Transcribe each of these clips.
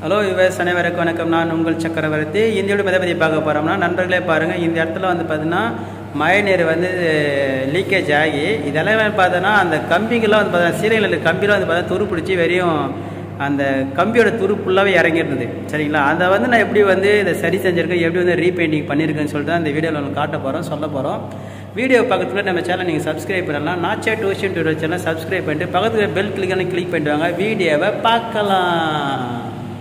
hello யுவஸ் அனைவருக்கும் வணக்கம் நான் உங்கள் சக்கரவர்த்தி இந்த வீடியோ எதை பற்றி பார்க்க போகிறோம்னா நண்பர்களே பாருங்கள் இந்த இடத்துல வந்து பார்த்தீங்கன்னா மழை நீர் வந்து லீக்கேஜ் ஆகி இதெல்லாம் வந்து பார்த்தோன்னா அந்த கம்பிங்கெல்லாம் வந்து பார்த்தீங்கன்னா சீரியலில் கம்பியில் வந்து பார்த்தா துரு பிடிச்சி வெறியும் அந்த கம்பியோட துரு ஃபுல்லாகவே இறங்கிருந்தது சரிங்களா அதை வந்து நான் எப்படி வந்து இதை சரி செஞ்சுருக்கேன் எப்படி வந்து ரீபெயிண்டிங் பண்ணியிருக்கேன்னு சொல்லிட்டு தான் இந்த வீடியோவில் உங்களுக்கு காட்ட போகிறோம் சொல்ல போகிறோம் வீடியோ பக்கத்தில் நம்ம சேனல் நீங்கள் சப்ஸ்கிரைப் பண்ணலாம் நாச்சா டியூஷன் டியூட்டர் சேனல் சப்ஸ்கிரைப் பண்ணிட்டு பக்கத்தில் பெல் கிளிக்கான கிளிக் பண்ணிட்டு வாங்க வீடியோவை பார்க்கலாம்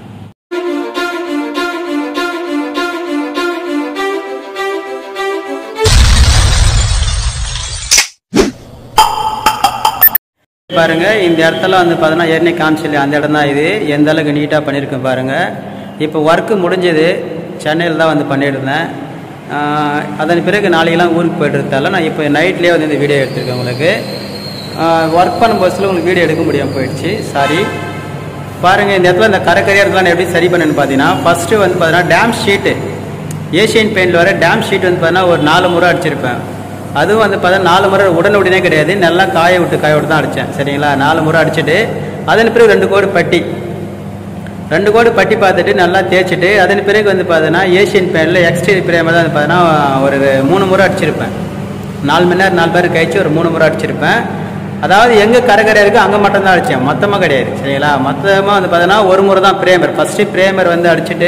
பாருங்க இந்த இடத்துல வந்து பார்த்தீங்கன்னா ஏற்கனவே காமிச்சில்ல அந்த இடம் தான் இது எந்த அளவுக்கு நீட்டாக பண்ணியிருக்கேன் பாருங்க இப்போ ஒர்க்கு முடிஞ்சது சென்னையில் தான் வந்து பண்ணியிருந்தேன் ஆஹ் அதன் பிறகு நாளைக்கெல்லாம் ஊருக்கு போயிட்டு இருந்தால நான் இப்போ நைட்லேயே வந்து இந்த வீடியோ எடுத்திருக்கேன் உங்களுக்கு ஒர்க் பண்ணும் பஸ்ஸில் உங்களுக்கு வீடியோ எடுக்க முடியாமல் போயிடுச்சு சாரி பாருங்கள் இந்த இடத்துல இந்த கரைக்கரையாக இருக்கலாம் எப்படி சரி பண்ணேன்னு பார்த்தீங்கன்னா ஃபஸ்ட்டு வந்து பார்த்தீங்கன்னா டேம் ஷீட்டு ஏஷியன் பெயிண்டில் வர டேம் ஷீட் வந்து பார்த்தீங்கன்னா ஒரு நாலு முறை அடிச்சிருப்பேன் அதுவும் வந்து பார்த்தா நாலு முறை உடனுடனே கிடையாது நல்லா காய விட்டு காய விட்டு தான் அடித்தேன் சரிங்களா நாலு முறை அடிச்சுட்டு அதன் பிறகு ரெண்டு கோடு பட்டி ரெண்டு கோடு பட்டி பார்த்துட்டு நல்லா தேய்ச்சிட்டு அதன் பிறகு வந்து பார்த்தீங்கன்னா ஏஷியன் பெயிண்டில் எக்ஸ்டீரியர் பிரேமில் தான் வந்து பார்த்தீங்கன்னா ஒரு மூணு முறை அடிச்சிருப்பேன் நாலு மணி நேரம் நாலு பேர் கழிச்சு ஒரு மூணு முறை அடிச்சிருப்பேன் அதாவது எங்கே கரைக்கரை இருக்கோ அங்கே மட்டும் தான் அடித்தேன் மொத்தமாக கிடையாது சரிங்களா மொத்தமாக வந்து பார்த்தீங்கன்னா ஒரு முறை தான் பிரேமர் ஃபஸ்ட்டு பிரேமர் வந்து அடிச்சுட்டு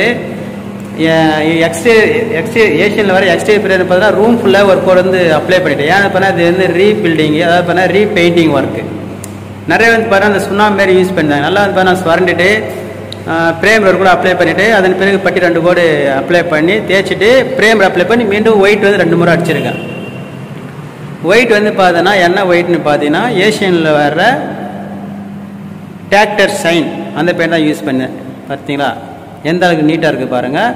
எக்ஸ்டே எக்ஸ்டே ஏஷியனில் வர எக்ஸ்டே பீரியட் பார்த்தீங்கன்னா ரூம் ஃபுல்லாக ஒரு கோட் வந்து அப்ளை பண்ணிட்டேன் ஏன்னு பண்ணால் இது வந்து ரீபில்டிங் அதாவது பண்ணால் ரீபெயிண்டிங் ஒர்க்கு நிறைய வந்து பார்த்தா அந்த சுண்ணாம்பு மாரி யூஸ் பண்ணேன் நல்லா வந்து பார்த்தா சுரண்டிட்டு பிரேமர் கூட அப்ளை பண்ணிவிட்டு அதன் பிறகு பட்டி ரெண்டு கோடு அப்ளை பண்ணி தேய்ச்சிட்டு பிரேமர் அப்ளை பண்ணி மீண்டும் ஒயிட் வந்து ரெண்டு முறை அடிச்சிருக்கேன் ஒயிட் வந்து பார்த்தோன்னா என்ன ஒயிட்னு பார்த்தீங்கன்னா ஏஷியனில் வர்ற டிராக்டர் சைன் அந்த பெயிண்ட் தான் யூஸ் பண்ணேன் பார்த்தீங்களா எந்த அளவுக்கு நீட்டாக இருக்குது பாருங்கள்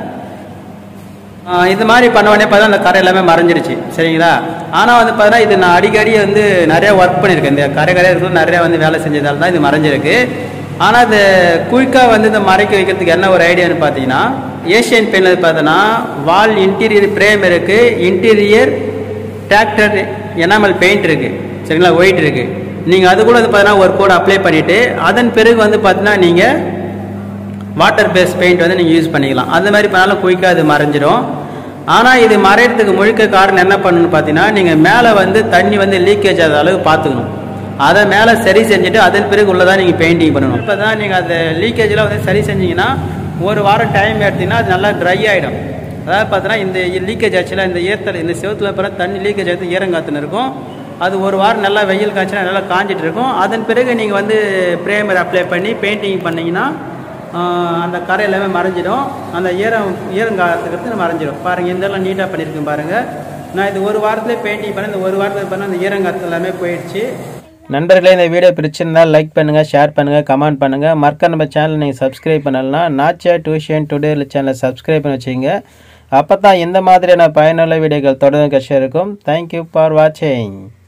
இது மாதிரி பண்ண உடனே பார்த்தா அந்த கரை எல்லாமே மறைஞ்சிருச்சு சரிங்களா ஆனால் வந்து பார்த்தீங்கன்னா இது நான் அடிக்கடி வந்து நிறைய ஒர்க் பண்ணியிருக்கேன் இந்த கரை கரையாக இருக்கிறது நிறைய வந்து வேலை செஞ்சதால தான் இது மறைஞ்சிருக்கு ஆனால் இது குயிக்காக வந்து இந்த மறைக்க வைக்கிறதுக்கு என்ன ஒரு ஐடியான்னு பார்த்தீங்கன்னா ஏஷியன் பெயிண்டில் பார்த்தோன்னா வால் இன்டீரியர் பிரேம் இருக்குது இன்டீரியர் டிராக்டர் எனாமல் பெயிண்ட் இருக்குது சரிங்களா ஒயிட் இருக்குது நீங்கள் அது கூட வந்து பார்த்தீங்கன்னா ஒரு கோட் அப்ளை பண்ணிவிட்டு அதன் பிறகு வந்து பார்த்தீங்கன்னா நீங்கள் வாட்டர் பேஸ் பெயிண்ட் வந்து நீங்கள் யூஸ் பண்ணிக்கலாம் அந்த மாதிரி பண்ணாலும் குயிக்காக அது மறைஞ்சிடும் ஆனால் இது மறையிறதுக்கு முழுக்க காரணம் என்ன பண்ணணும்னு பார்த்தீங்கன்னா நீங்கள் மேலே வந்து தண்ணி வந்து லீக்கேஜ் ஆகாத அளவு பார்த்துக்கணும் அதை மேலே சரி செஞ்சுட்டு அதன் பிறகு உள்ளதான் நீங்கள் பெயிண்டிங் பண்ணணும் இப்போ தான் நீங்கள் அந்த லீக்கேஜில் வந்து சரி செஞ்சீங்கன்னா ஒரு வாரம் டைம் எடுத்தீங்கன்னா அது நல்லா ட்ரை ஆகிடும் அதாவது பார்த்தீங்கன்னா இந்த லீக்கேஜ் ஆச்சுல இந்த ஏத்தல் இந்த செவத்தில் பிற தண்ணி லீக்கேஜ் ஆகுது ஈரங்காத்துன்னு இருக்கும் அது ஒரு வாரம் நல்லா வெயில் காய்ச்சினா நல்லா காஞ்சிட்டு இருக்கும் அதன் பிறகு நீங்கள் வந்து ப்ரேமர் அப்ளை பண்ணி பெயிண்டிங் பண்ணிங்கன்னா அந்த கரை எல்லாமே மறைஞ்சிடும் அந்த ஈரம் ஈரங்காலத்துக்கு மறைஞ்சிடும் பாருங்கள் இதெல்லாம் நீட்டாக பண்ணியிருக்கேன் பாருங்கள் நான் இது ஒரு வாரத்தில் பெயிண்டிங் பண்ணேன் இந்த ஒரு வாரத்தில் பண்ண அந்த ஈரங்காலத்து எல்லாமே போயிடுச்சு நண்பர்களே இந்த வீடியோ பிடிச்சிருந்தா லைக் பண்ணுங்கள் ஷேர் பண்ணுங்கள் கமெண்ட் பண்ணுங்கள் மறக்க நம்ம சேனல் நீங்கள் சப்ஸ்கிரைப் பண்ணலாம் நாச்சா டியூஷன் டுடே சேனலை சப்ஸ்கிரைப் பண்ணி வச்சுங்க அப்போ தான் இந்த மாதிரியான பயனுள்ள வீடியோக்கள் தொடர்ந்து கஷ்டம் இருக்கும் தேங்க்யூ ஃபார் வாட்சிங்